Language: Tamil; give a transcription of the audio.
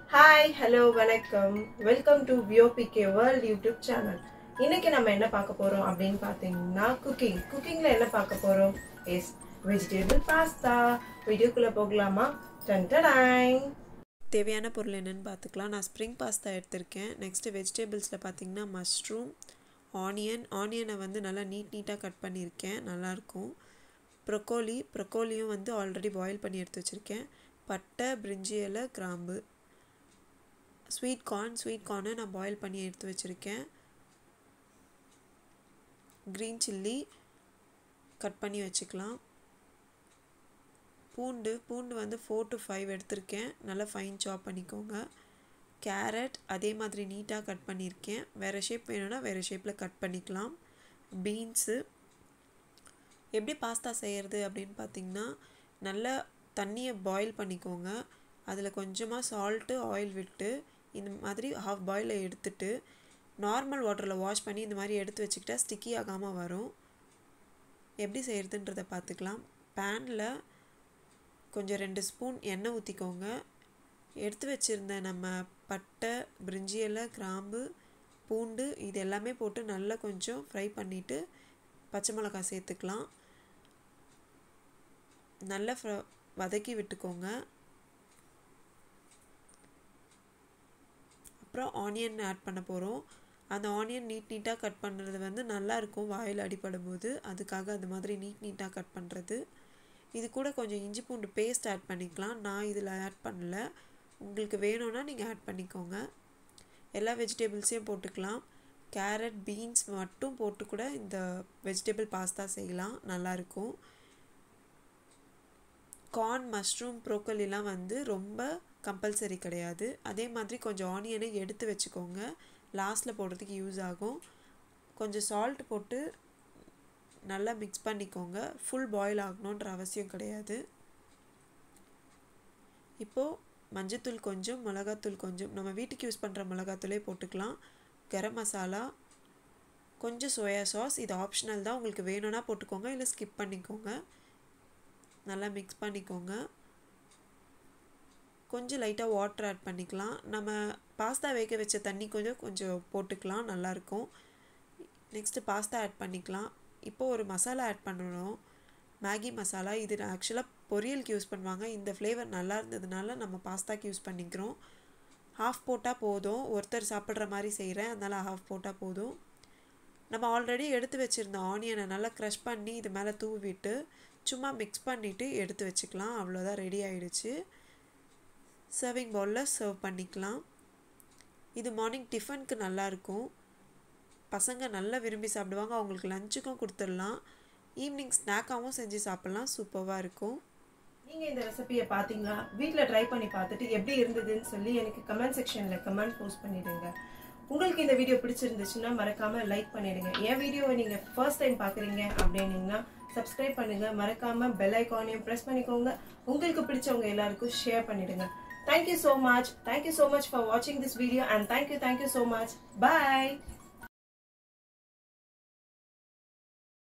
ஹாய் ஹலோ வணக்கம் வெல்கம் டு வியோபிகே வேர்ல்ட் யூடியூப் சேனல் இன்னைக்கு நம்ம என்ன பார்க்க போறோம் அப்படின்னு பார்த்தீங்கன்னா குக்கிங் குக்கிங்ல என்ன பார்க்க போறோம் எஸ் வெஜிடபிள் பாஸ்தா வீடியோக்குள்ள போகலாமா டன் டடாய் தேவையான பொருள் என்னென்னு பார்த்துக்கலாம் நான் ஸ்ப்ரிங் பாஸ்தா எடுத்திருக்கேன் நெக்ஸ்ட்டு வெஜிடபிள்ஸில் பார்த்தீங்கன்னா மஷ்ரூம் ஆனியன் ஆனியனை வந்து நல்லா நீட் நீட்டாக கட் பண்ணியிருக்கேன் நல்லாயிருக்கும் ப்ரொக்கோலி ப்ரொக்கோலியும் வந்து ஆல்ரெடி பாயில் பண்ணி எடுத்து வச்சுருக்கேன் பட்டை பிரிஞ்சி இலை கிராம்பு ஸ்வீட் கார்ன் ஸ்வீட் கார்னை நான் பாயில் பண்ணி எடுத்து வச்சுருக்கேன் க்ரீன் சில்லி கட் பண்ணி வச்சுக்கலாம் பூண்டு பூண்டு வந்து ஃபோர் டு ஃபைவ் எடுத்திருக்கேன் நல்லா ஃபைன் சாப் பண்ணிக்கோங்க கேரட் அதே மாதிரி நீட்டாக கட் பண்ணியிருக்கேன் வேறு ஷேப் வேணும்னா வேறு ஷேப்பில் கட் பண்ணிக்கலாம் பீன்ஸு எப்படி பாஸ்தா செய்கிறது அப்படின்னு பார்த்தீங்கன்னா நல்லா தண்ணியை பாயில் பண்ணிக்கோங்க அதில் கொஞ்சமாக சால்ட்டு ஆயில் விட்டு இந்த மாதிரி ஹாஃப் பாயிலில் எடுத்துட்டு நார்மல் வாட்டரில் வாஷ் பண்ணி இந்த மாதிரி எடுத்து வச்சுக்கிட்டா ஸ்டிக்கி ஆகாமல் வரும் எப்படி செய்கிறதுன்றதை பார்த்துக்கலாம் பேனில் கொஞ்சம் ரெண்டு ஸ்பூன் எண்ணெய் ஊற்றிக்கோங்க எடுத்து வச்சுருந்த நம்ம பட்டை பிரிஞ்சி இலை கிராம்பு பூண்டு இது எல்லாமே போட்டு நல்லா கொஞ்சம் ஃப்ரை பண்ணிவிட்டு பச்சை மிளகாய் சேர்த்துக்கலாம் நல்லா ஃப்ர வதக்கி விட்டுக்கோங்க அப்புறம் ஆனியன் ஆட் பண்ண போகிறோம் அந்த ஆனியன் நீட் நீட்டாக கட் பண்ணுறது வந்து நல்லாயிருக்கும் வாயில் அடிப்படும் போது அதுக்காக அது மாதிரி நீட் நீட்டாக கட் பண்ணுறது இது கூட கொஞ்சம் இஞ்சி பூண்டு பேஸ்ட் ஆட் பண்ணிக்கலாம் நான் இதில் ஆட் பண்ணல உங்களுக்கு வேணும்னா நீங்கள் ஆட் பண்ணிக்கோங்க எல்லா வெஜிடபிள்ஸையும் போட்டுக்கலாம் கேரட் பீன்ஸ் மட்டும் போட்டு கூட இந்த வெஜிடபிள் பாஸ்தா செய்யலாம் நல்லாயிருக்கும் கார்ன் மஷ்ரூம் ப்ரோக்கலிலாம் வந்து ரொம்ப கம்பல்சரி கிடையாது அதே மாதிரி கொஞ்சம் ஆனியனை எடுத்து வச்சுக்கோங்க லாஸ்ட்டில் போடுறதுக்கு யூஸ் ஆகும் கொஞ்சம் சால்ட் போட்டு நல்லா மிக்ஸ் பண்ணிக்கோங்க ஃபுல் பாயில் ஆகணுன்ற அவசியம் கிடையாது இப்போது மஞ்சத்தூள் கொஞ்சம் மிளகாத்தூள் கொஞ்சம் நம்ம வீட்டுக்கு யூஸ் பண்ணுற மிளகாத்தூளே போட்டுக்கலாம் கரம் மசாலா கொஞ்சம் சோயா சாஸ் இது ஆப்ஷனல் தான் உங்களுக்கு வேணும்னா போட்டுக்கோங்க இல்லை ஸ்கிப் பண்ணிக்கோங்க நல்லா மிக்ஸ் பண்ணிக்கோங்க கொஞ்சம் லைட்டாக வாட்டர் ஆட் பண்ணிக்கலாம் நம்ம பாஸ்தா வேக வச்ச தண்ணி கொஞ்சம் கொஞ்சம் போட்டுக்கலாம் நல்லாயிருக்கும் நெக்ஸ்ட்டு பாஸ்தா ஆட் பண்ணிக்கலாம் இப்போது ஒரு மசாலா ஆட் பண்ணணும் மேகி மசாலா இது ஆக்சுவலாக பொரியலுக்கு யூஸ் பண்ணுவாங்க இந்த ஃப்ளேவர் நல்லா இருந்ததுனால நம்ம பாஸ்தாக்கு யூஸ் பண்ணிக்கிறோம் ஹாஃப் போட்டால் போதும் ஒருத்தர் சாப்பிட்ற மாதிரி செய்கிறேன் அதனால் ஹாஃப் போட்டால் போதும் நம்ம ஆல்ரெடி எடுத்து வச்சுருந்த ஆனியனை நல்லா க்ரஷ் பண்ணி இது மேலே தூவிட்டு சும்மா மிக்ஸ் பண்ணிவிட்டு எடுத்து வச்சுக்கலாம் அவ்வளோதான் ரெடி ஆகிடுச்சு சர்விங் பவுலில் சர்வ் பண்ணிக்கலாம் இது மார்னிங் டிஃபனுக்கு நல்லாயிருக்கும் பசங்க நல்லா விரும்பி சாப்பிடுவாங்க அவங்களுக்கு லஞ்சுக்கும் கொடுத்துடலாம் ஈவினிங் ஸ்நாக்காகவும் செஞ்சு சாப்பிட்லாம் சூப்பராக இருக்கும் நீங்க இந்த ரெசிபியை பாத்தீங்களா வீட்ல ட்ரை பண்ணி பார்த்துட்டு எப்படி இருந்ததுன்னு சொல்லி எனக்கு கமெண்ட் செக்ஷன்ல கமெண்ட் போஸ்ட் பண்ணிடுங்க உங்களுக்கு இந்த வீடியோ பிடிச்சிருந்துச்சுன்னா மறக்காம லைக் பண்ணிடுங்க என் வீடியோவை நீங்க ஃபர்ஸ்ட் டைம் பாக்குறீங்க அப்படின்னீங்கன்னா சப்ஸ்கிரைப் பண்ணுங்க மறக்காம பெல் ஐக்கானையும் ப்ரெஸ் பண்ணிக்கோங்க உங்களுக்கு பிடிச்சவங்க எல்லாருக்கும் ஷேர் பண்ணிடுங்க thank you so much thank you so much for வாட்சிங் this video and thank you thank you so much bye